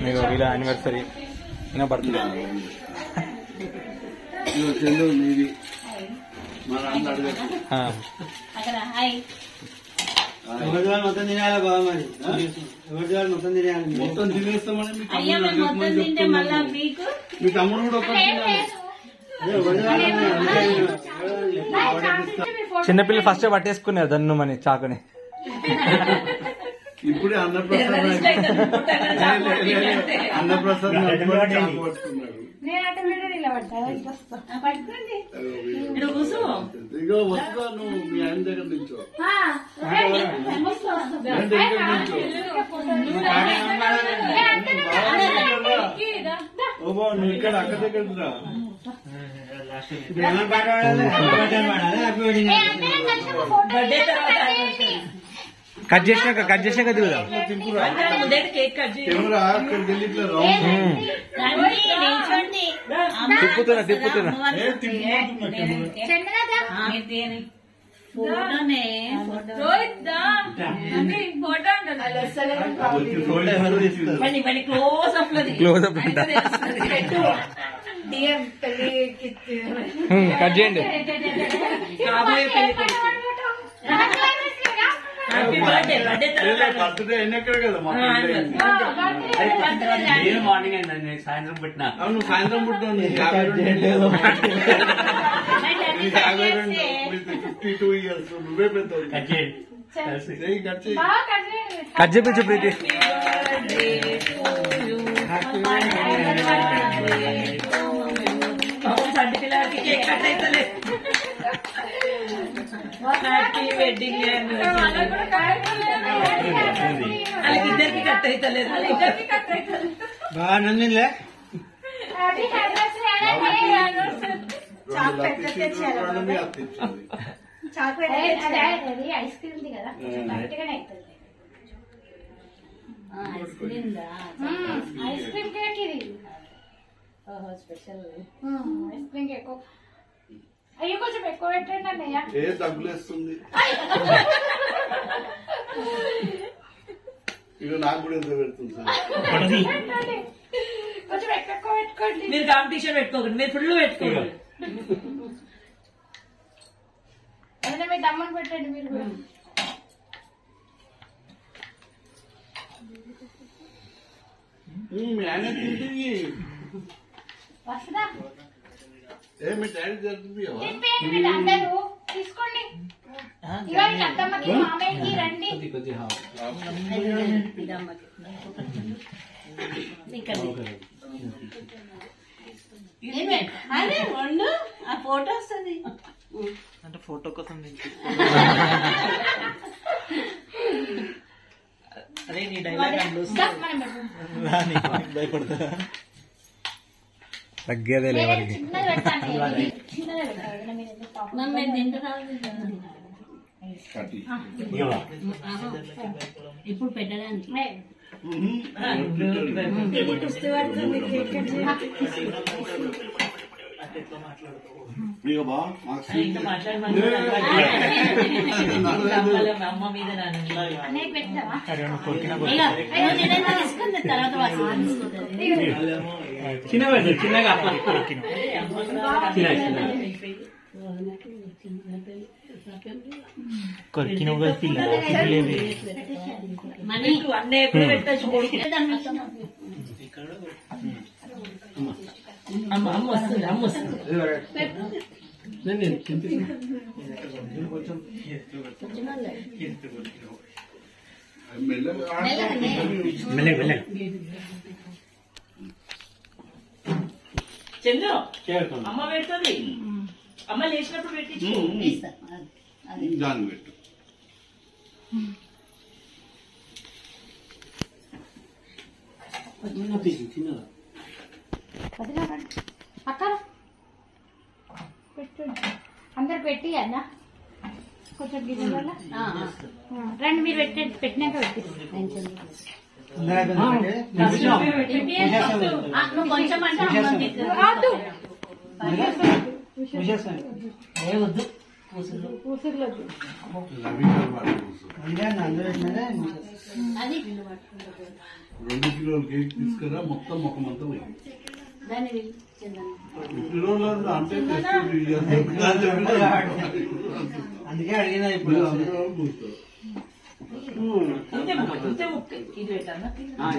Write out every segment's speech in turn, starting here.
మీకు వీళ్ళ యానివర్సరీ నా బర్త్డే ఇదిగో చెల్లు నీది మన అన్న అడగచ్చు అక్కడ హాయ్ మొత్తం తినాలి బాగా మరి ఎవరి మొత్తం తినాలి మొత్తం తినేస్తామని మీ అయ్యా తమ్ముడు మేము మొత్తం అడగమని తింటే మళ్ళా మీకు మీ తమ్ముడు కూడా ఒకటి తినాలి. చిన్నపిల్లలు ఫస్ట్ పట్టేసుకున్నారు దన్నుమని చాకుని ఇప్పుడే అన్నప్రసాద్ అన్నప్రసాద్ నడుపుకొని చాకు పట్టుకున్నాడు పట్టుకోండి ఇక్కడ కూర్చో ఇగో వస్తుందా నువ్వు మీ ఆయన దగ్గర నుంచో ఆయన దగ్గర నుంచో ఓబో నువ్వు ఇక్కడ అక్క దగ్గర రా బర్త్డే తర్వాత కట్ చేసినాక కట్ చేసినాక దిగుదాం ముందే కేక్ కట్ చేయండి కెమెరా అక్కడ వెళ్ళి ఇట్లా రౌండ్ ఉమ్. రండి, నిల్చోండి. అమ్మ, తిప్పుతున్నా, తిప్పుతున్నా. అమ్మవారు ఏ తిప్పుతున్నా కెమెరా ఆ, మీరు తీయండి. ఫోటోనే ఫోటో. బండి బండి క్లోజ్ అప్ లోది Close up అంట. పెట్టు. ఉమ్, కట్ చేయండి కాబోయే పెళ్లి కొడుకు. హ్యాపీ బర్త్డే బర్త్డే తర్వాత బర్త్డే అయినాకడే కదా మా ఆ, పెళ్ళి అయింది. బర్త్డే రాండి. నేను మార్నింగ్ అయిందండి నేను సాయంత్రం పెట్టినా అవును సాయంత్రం పుట్టాను యాభై రెండు బర్త్డే యాభై రెండు చేస్తే ఫిఫ్టీ టూ ఇయర్స్ నువ్వే పెద్ద కట్ చేయండి కలిసి. చెయ్యి కట్ చెయ్యి కట్ చేపించు ప్రీతి సంటి పిల్లలకి కేక్ కట్ అవుతలే హ్యాపీ వెడ్డింగ్ వాళ్ళకి ఇద్దరికి కట్ అవుతలేదు ఇద్దరికి కట్ అవుతలేదు బాగా నందిలే రెండు లత్తి సీట్లు రెండు మీ అత్త ఇచ్చింది. ఐస్ క్రీమ్ ఉంది కదా బయటగానే అవుతుంది ఐస్ క్రీమ్ దా ఐస్ క్రీమ్ కేక్ ఇది ఓహో స్పెషల్ ఐస్ క్రీమ్ కేక్ అయ్యో కొంచెం ఎక్కువ పెట్టండి అన్నయ్య ఏ తగ్గులేస్తుంది ఇక నాకు కూడా ఎంత పెడుతుంది సార్ పెట్టండి. కొంచెం ఎక్కువ ఎక్కువ పెట్టుకోండి మీరు కాంపిటీషన్ పెట్టుకోకండి మీరు ఫుల్ పెట్టుకోకండి ఏదైనా మీ దమ్మని పెట్టండి మీరు కూడా మీ ఆయన తింటుంది వస్తుందా ఏ మీ డాడీ జరుగుతుంది తిప్పేయండి మీరు అందరూ తీసుకోండి ఇవాళ అత్తమ్మకి మామయ్యకి రండి కొద్ది కొద్ది హా. అదే వండు ఆ ఫోటో వస్తుంది అంటే ఫోటో కోసం అదే నీ డైలాగ్ మనం పెట్టు. భయపడతా తగ్గేదే నేను లేవాడికి చిన్నది పెడతాను చిన్నదే పెడతాను ఏదైనా మీరు ఎందుకు పాపం? మమ్మీ తింటున్నాను కట్టి ఇప్పుడు పెట్టడానికి ఏ, ఇక బా మాకు స్వీట్ ఇంకా మాట్లాడమని అమ్మ మీద నాన్న అన్నయ్య పెట్టావా తీసుకుంది తర్వాత వాసన తీసుకుంటుంది చిన్న పెద్ద చిన్నగా అట్లా చిన్న చిన్న కొరికిన పిల్ల పిల్లేవి మనీ అన్నీ ఎప్పుడు పెట్టచ్చు కొడుకు అమ్మ అమ్మ వస్తుంది అమ్మ వస్తుంది మెల్లగా మెల్లగా మెల్లగా చంద్రు చేరుతుంది అమ్మ పెడుతుంది అమ్మ లేచినప్పుడు పెట్టించు దాన్ని పెట్టు చిన్నగా వదినా రండి. అక్క పెట్టండి అందరు పెట్టి అన్న కొంచెం గిన్నెల రండి మీరు పెట్టండి పెట్టినాక పెట్టి నువ్వు కొంచెం అంటే అమ్మ రాదు ఏ వద్దు ఉసురులోకి రవి గారు వాడు కూర్చో. అంటే అందరూ పెట్టినదే అది రెండు కిలోల కేక్ తీసుకురా మొత్తం ఒక మొత్తం దాన్ని వీళ్ళు చందన. కిలోల అంటే తెస్తుంది. ఇక చెప్పినా చెప్పినా. అందుకే అడిగినా ఇప్పుడు మీరు అందరూ కూర్చో. ఇంతే ముక్క ఇంతే ముక్క ఇది పెట్టానా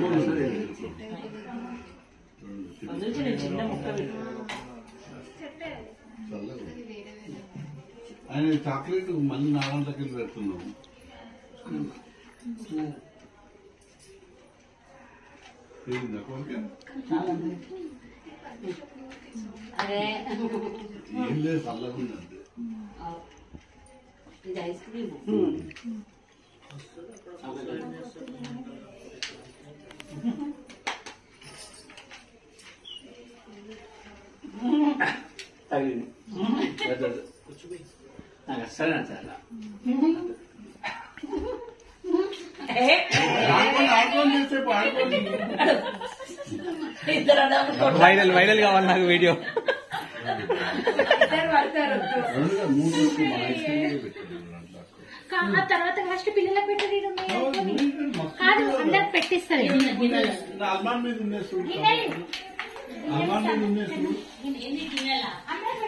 అందుకే నేను చిన్న ముక్క పెట్టాను చల్లగా. ఆయన చాక్లెట్ మళ్ళీ నాలుగు కిలో పెడుతున్నాం తెలియదా కోరిక అరే ఏం లేదు చల్లగా ఉందంటే ఇది ఐస్ క్రీమ్ తగిలింది నాకు అస్సలు నచ్చాల ఆడుకోండి ఆడుకోండి చేసేపు ఆడుకోండి ఇద్దరు అన్నప్పుడు వైరల్ వైరల్ కావాలి నాకు వీడియో ఇద్దరు పడతారు రెండుగా మూడు రోజులు మా ఐస్ క్రీమ్ కూడా పెట్టాను అట్లా. ఆ తర్వాత లాస్ట్ పిల్లలకు పెట్టరు కాదు అందరికి పెట్టిస్తారు నా అల్మాన్ మీద ఉండేస్తుంది అల్మాన్ మీద ఉండేస్తుంది అందరికి